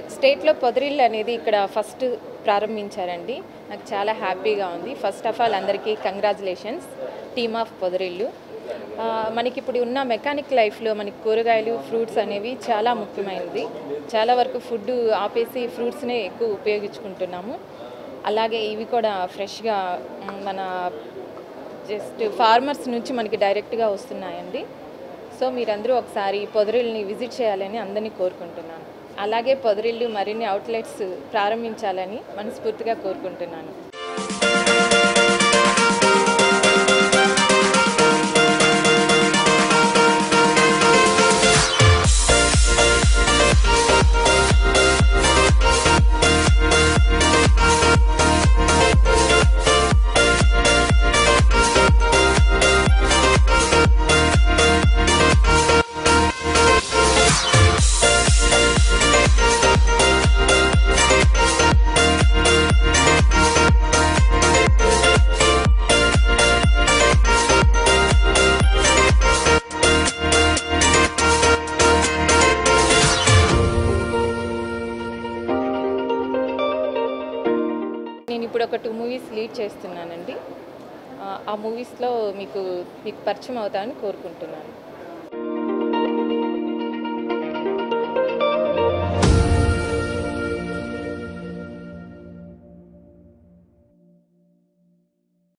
స్టేట్లో పొదరిల్లు అనేది ఇక్కడ ఫస్ట్ ప్రారంభించారండి నాకు చాలా హ్యాపీగా ఉంది ఫస్ట్ ఆఫ్ ఆల్ అందరికీ కంగ్రాచులేషన్స్ టీమ్ ఆఫ్ పొదరిల్లు ఆ, మనకి ఇప్పుడు ఉన్న మెకానిక్ లైఫ్లో మనకి కూరగాయలు ఫ్రూట్స్ అనేవి చాలా ముఖ్యమైనది చాలా వరకు ఫుడ్ ఆపేసి ఫ్రూట్స్నే ఎక్కువ ఉపయోగించుకుంటున్నాము అలాగే ఇవి కూడా ఫ్రెష్గా మ్, మన జస్ట్ ఫార్మర్స్ నుంచి మనకి డైరెక్ట్గా వస్తున్నాయండి సో మీరందరూ ఒకసారి పొదరిల్ని విజిట్ చేయాలని అందరినీ కోరుకుంటున్నాను అలాగే పొదరిల్లు మరిన్ని అవుట్లెట్స్ ప్రారంభించాలని మనస్ఫూర్తిగా కోరుకుంటున్నాను నేను ఇప్పుడు ఒక టూ మూవీస్ లీడ్ చేస్తున్నానండి ఆ, ఆ మూవీస్లో మీకు మీకు పరిచయం అవుతానని కోరుకుంటున్నాను